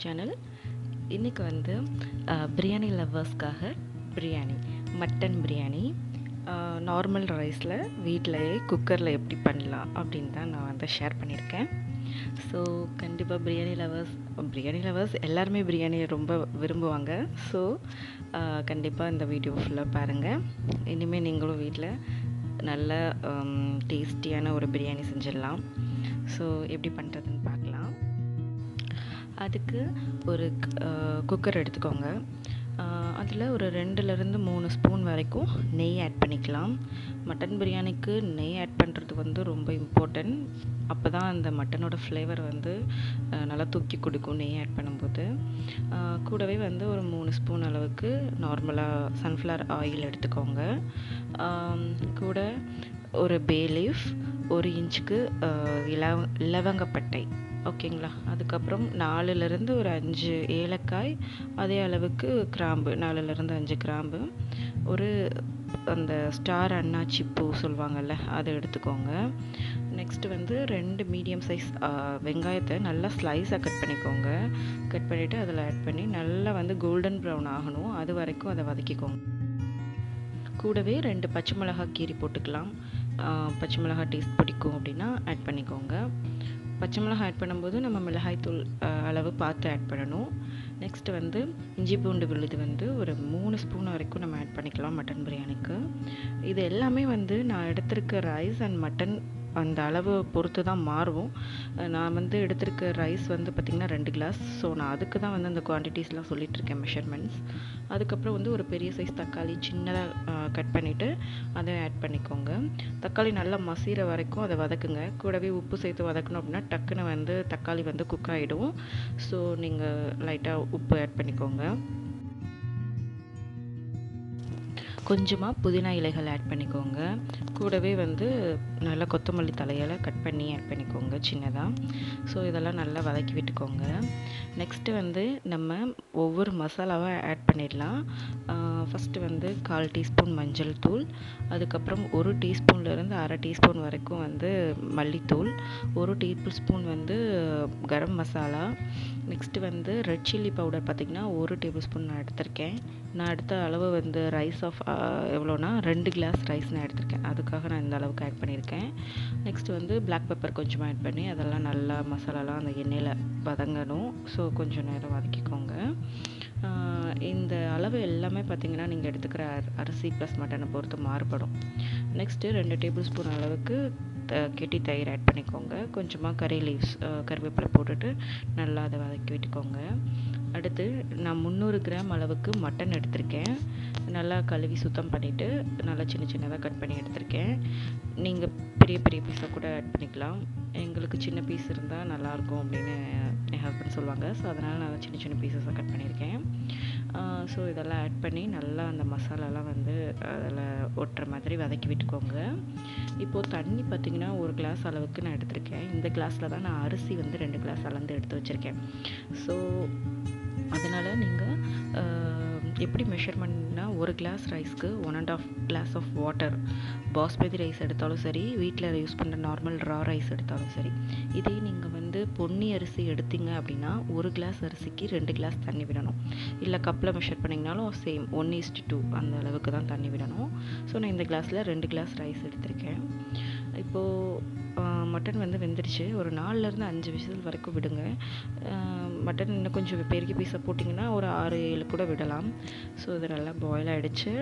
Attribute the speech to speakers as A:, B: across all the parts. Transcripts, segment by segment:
A: channel இன்றைக்கி வந்து அஹ், பிரியாணி லவ்வர்ஸ்க்காக பிரியாணி மட்டன் பிரியாணி நார்மல் ரைஸில் வீட்டிலையே குக்கரில் எப்படி பண்ணலாம் அப்படின்னு தான் நான் வந்து ஷேர் பண்ணியிருக்கேன் ஸோ கண்டிப்பாக பிரியாணி லவர்ஸ் பிரியாணி லவர்ஸ் எல்லாருமே பிரியாணியை ரொம்ப விரும்புவாங்க ஸோ கண்டிப்பாக இந்த வீடியோ ஃபுல்லாக பாருங்கள் இனிமேல் நீங்களும் வீட்டில் நல்ல டேஸ்டியான ஒரு பிரியாணி செஞ்சிடலாம் ஸோ எப்படி பண்ணுறதுன்னு பார்க்கலாம் அதுக்கு ஒரு குக்கர் எடுத்துக்கோங்க அதில் ஒரு ரெண்டுலேருந்து மூணு ஸ்பூன் வரைக்கும் நெய் ஆட் பண்ணிக்கலாம் மட்டன் பிரியாணிக்கு நெய் ஆட் பண்ணுறது வந்து ரொம்ப இம்பார்ட்டன்ட் அப்போ தான் அந்த மட்டனோட ஃப்ளேவர் வந்து அஹ், நல்லா தூக்கி கொடுக்கும் நெய் ஆட் பண்ணும்போது அஹ், கூடவே வந்து ஒரு மூணு ஸ்பூன் அளவுக்கு நார்மலாக சன்ஃப்ளவர் ஆயில் எடுத்துக்கோங்க ஆம், கூட ஒரு பே லீஃப் ஒரு இன்ச்சுக்கு அஹ், இலவ இலவங்கப்பட்டை ஓகேங்களா அதுக்கப்புறம் நாலுலேருந்து ஒரு அஞ்சு ஏலக்காய் அதே அளவுக்கு கிராம்பு நாலுலேருந்து அஞ்சு கிராம்பு ஒரு அந்த ஸ்டார் அன்னாச்சி பூ சொல்லுவாங்கல்ல அதை எடுத்துக்கோங்க நெக்ஸ்ட் வந்து ரெண்டு மீடியம் சைஸ் வெங்காயத்தை நல்லா ஸ்லைஸாக கட் பண்ணிக்கோங்க கட் பண்ணிவிட்டு அதில் ஆட் பண்ணி நல்லா வந்து கோல்டன் ப்ரௌன் ஆகணும் அது வரைக்கும் அதை வதக்கிக்கோங்க கூடவே ரெண்டு பச்சை மிளகாய் கீரி போட்டுக்கலாம் ஆஹ் பச்சை மிளகாய் டேஸ்ட் பிடிக்கும் அப்படின்னா ஆட் பண்ணிக்கோங்க பச்சை மிளகாய் ஆட் பண்ணும்போது நம்ம மிளகாய்த்தூள் ஆஹ் அளவு பார்த்து ஆட் பண்ணணும் நெக்ஸ்ட் வந்து இஞ்சி பூண்டு விழுது வந்து ஒரு மூணு ஸ்பூன் வரைக்கும் நம்ம ஆட் பண்ணிக்கலாம் மட்டன் பிரியாணிக்கு இது எல்லாமே வந்து நான் எடுத்திருக்க ரைஸ் அண்ட் மட்டன் அந்த அளவு பொறுத்து தான் மாறும் அஹ் நான் வந்து எடுத்திருக்க ரைஸ் வந்து பார்த்திங்கன்னா ரெண்டு கிளாஸ் ஸோ நான் அதுக்கு தான் வந்து அந்த குவான்டிட்டிஸ்லாம் சொல்லிகிட்ருக்கேன் மெஷர்மெண்ட்ஸ் அதுக்கப்புறம் வந்து ஒரு பெரிய சைஸ் தக்காளி சின்னதாக கட் பண்ணிவிட்டு அதை ஆட் பண்ணிக்கோங்க தக்காளி நல்லா மசிகிற வரைக்கும் அதை வதக்குங்க கூடவே உப்பு சேர்த்து வதக்கணும் அப்படின்னா டக்குன்னு வந்து தக்காளி வந்து குக் ஆகிடும் ஸோ நீங்கள் லைட்டாக உப்பு ஆட் பண்ணிக்கோங்க கொஞ்சமாக புதினா இலைகள் ஆட் பண்ணிக்கோங்க கூடவே வந்து நல்லா கொத்தமல்லி தலையலை கட் பண்ணி ஆட் பண்ணிக்கோங்க சின்னதாக ஸோ இதெல்லாம் நல்லா வதக்கி விட்டுக்கோங்க நெக்ஸ்ட்டு வந்து நம்ம ஒவ்வொரு மசாலாவாக ஆட் பண்ணிடலாம் ஃபஸ்ட்டு வந்து கால் டீஸ்பூன் மஞ்சள் தூள் அதுக்கப்புறம் ஒரு டீஸ்பூன்லேருந்து அரை டீஸ்பூன் வரைக்கும் வந்து மல்லித்தூள் ஒரு டேபிள் ஸ்பூன் வந்து கரம் மசாலா நெக்ஸ்ட்டு வந்து ரெட் சில்லி பவுடர் பார்த்திங்கன்னா ஒரு டேபிள் ஸ்பூன் நான் எடுத்திருக்கேன் நான் எடுத்த அளவு வந்து ரைஸ் ஆஃப் எவ்வளோனா ரெண்டு கிளாஸ் ரைஸ் நான் எடுத்திருக்கேன் அதுக்காக நான் இந்த அளவுக்கு ஆட் பண்ணியிருக்கேன் நெக்ஸ்ட் வந்து பிளாக் பெப்பர் கொஞ்சமாக ஆட் பண்ணி அதெல்லாம் நல்லா மசாலாலாம் அந்த எண்ணெயில் வதங்கணும் ஸோ கொஞ்சம் நேரம் வதக்கிக்கோங்க ஆஹ் இந்த அளவு எல்லாமே பார்த்திங்கன்னா நீங்கள் எடுத்துக்கிற அரி- அரிசி ப்ளஸ் மட்டனை பொறுத்து மாறுபடும் நெக்ஸ்ட்டு ரெண்டு டேபிள் ஸ்பூன் அளவுக்கு த- கெட்டி தயிர் ஆட் பண்ணிக்கோங்க கொஞ்சமாக கறி லீவ்ஸ் கருவேப்பிலை போட்டுட்டு நல்லா அதை வதக்கி விட்டுக்கோங்க அடுத்து நான் முந்நூறு கிராம் அளவுக்கு மட்டன் எடுத்திருக்கேன் நல்லா கழுவி சுத்தம் பண்ணிவிட்டு நல்லா சின்ன சின்னதாக கட் பண்ணி எடுத்திருக்கேன் நீங்கள் பெரிய பெரிய பீஸாக கூட ஆட் பண்ணிக்கலாம் எங்களுக்கு சின்ன பீஸ் இருந்தால் நல்லாயிருக்கும் அப்படின்னு என் ஹஸ்பண்ட் சொல்லுவாங்க ஸோ அதனால் நான் சின்ன சின்ன பீசஸாக கட் பண்ணியிருக்கேன் ஸோ இதெல்லாம் ஆட் பண்ணி நல்லா அந்த மசாலாலாம் வந்து அதில் ஒட்டுற மாதிரி வதக்கி விட்டுக்கோங்க இப்போது தண்ணி பார்த்திங்கன்னா ஒரு கிளாஸ் அளவுக்கு நான் எடுத்திருக்கேன் இந்த கிளாஸில் தான் நான் அரிசி வந்து ரெண்டு கிளாஸ் அளந்து எடுத்து வச்சுருக்கேன் ஸோ அதனால் நீங்கள் எப்படி மெஷர்மெண்ட்னா ஒரு கிளாஸ் ரைஸ்க்கு one and half glass of water basmati rice எடுத்தாலும் சரி வீட்டில் யூஸ் பண்ணுற நார்மல் ரா ரைஸ் எடுத்தாலும் சரி இதே நீங்கள் வந்து பொன்னி அரிசி எடுத்தீங்க அப்படின்னா ஒரு கிளாஸ் அரிசிக்கு ரெண்டு கிளாஸ் தண்ணி விடணும் இல்லை கப்பில் மெஷர் பண்ணிங்கனாலும் சேம் ஒன் ஈஸ்ட் டூ அந்த அளவுக்கு தான் தண்ணி விடணும் ஸோ நான் இந்த கிளாஸில் ரெண்டு கிளாஸ் ரைஸ் எடுத்திருக்கேன் இப்போது மட்டன் வந்து வெந்துருச்சு ஒரு நாலுலேருந்து அஞ்சு விசில் வரைக்கும் விடுங்க மட்டன் இன்னும் கொஞ்சம் பெருக்கி பீஸாக போட்டிங்கன்னா ஒரு ஆறு ஏழு கூட விடலாம் ஸோ இது நல்லா பாயில் ஆகிடுச்சு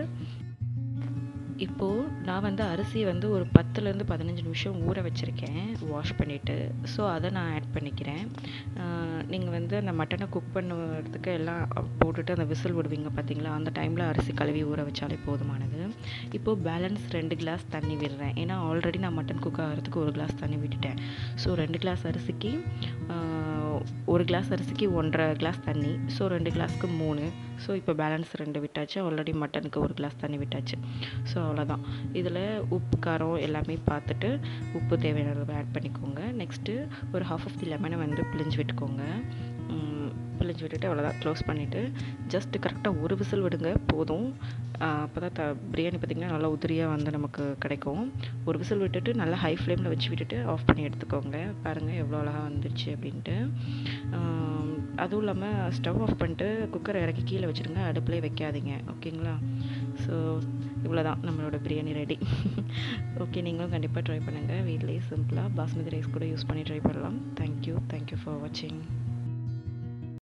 A: இப்போது நான் வந்து அரிசியை வந்து ஒரு பத்துலேருந்து பதினஞ்சு நிமிஷம் ஊற வச்சுருக்கேன் வாஷ் பண்ணிவிட்டு ஸோ அதை நான் ஆட் பண்ணிக்கிறேன் நீங்கள் வந்து அந்த மட்டனை குக் பண்ணுறதுக்கு எல்லாம் போட்டுட்டு அந்த விசில் விடுவீங்க பார்த்தீங்களா அந்த டைமில் அரிசி கழுவி ஊற வச்சாலே போதுமானது இப்போது பேலன்ஸ் ரெண்டு கிளாஸ் தண்ணி விடுறேன் ஏன்னா ஆல்ரெடி நான் மட்டன் குக் ஆகிறதுக்கு ஒரு கிளாஸ் தண்ணி விட்டுட்டேன் ஸோ ரெண்டு கிளாஸ் அரிசிக்கு ஆஹ், ஒரு கிளாஸ் அரிசிக்கு ஒன்றரை கிளாஸ் தண்ணி ஸோ ரெண்டு கிளாஸ்க்கு மூணு ஸோ இப்போ பேலன்ஸ் ரெண்டு விட்டாச்சு ஆல்ரெடி மட்டனுக்கு ஒரு கிளாஸ் தண்ணி விட்டாச்சு ஸோ அவ்வளோதான் இதில் உப்பு காரம் எல்லாமே பார்த்துட்டு உப்பு தேவையான அளவு ஆட் பண்ணிக்கோங்க நெக்ஸ்ட்டு ஒரு ஹாஃப் ஆஃப் தி லெமனை வந்து பிழிஞ்சு விட்டுக்கோங்க பிழிஞ்சு விட்டுட்டு அவ்வளோதான் க்ளோஸ் பண்ணிவிட்டு ஜஸ்ட்டு கரெக்டாக ஒரு விசில் விடுங்க போதும் அப்போ தான் த பிரியாணி பார்த்திங்கன்னா நல்லா உதிரியாக வந்து நமக்கு கிடைக்கும் ஒரு விசில் விட்டுட்டு நல்லா ஹை ஃப்ளேமில் வச்சு விட்டுட்டு ஆஃப் பண்ணி எடுத்துக்கோங்க பாருங்கள் எவ்வளோ அழகாக வந்துருச்சு அப்படின்ட்டு அதுவும் இல்லாமல் ஸ்டவ் ஆஃப் பண்ணிட்டு குக்கரை இறக்கி கீழே வச்சுருங்க அடுப்புலேயே வைக்காதீங்க ஓகேங்களா ஸோ இவ்வளோ தான் நம்மளோட பிரியாணி ரெடி ஓகே நீங்களும் கண்டிப்பாக ட்ரை பண்ணுங்கள் வீட்லேயே சிம்பிளாக பாஸ்மதி ரைஸ் கூட யூஸ் பண்ணி ட்ரை பண்ணலாம் தேங்க்யூ தேங்க்யூ ஃபார் வாட்சிங்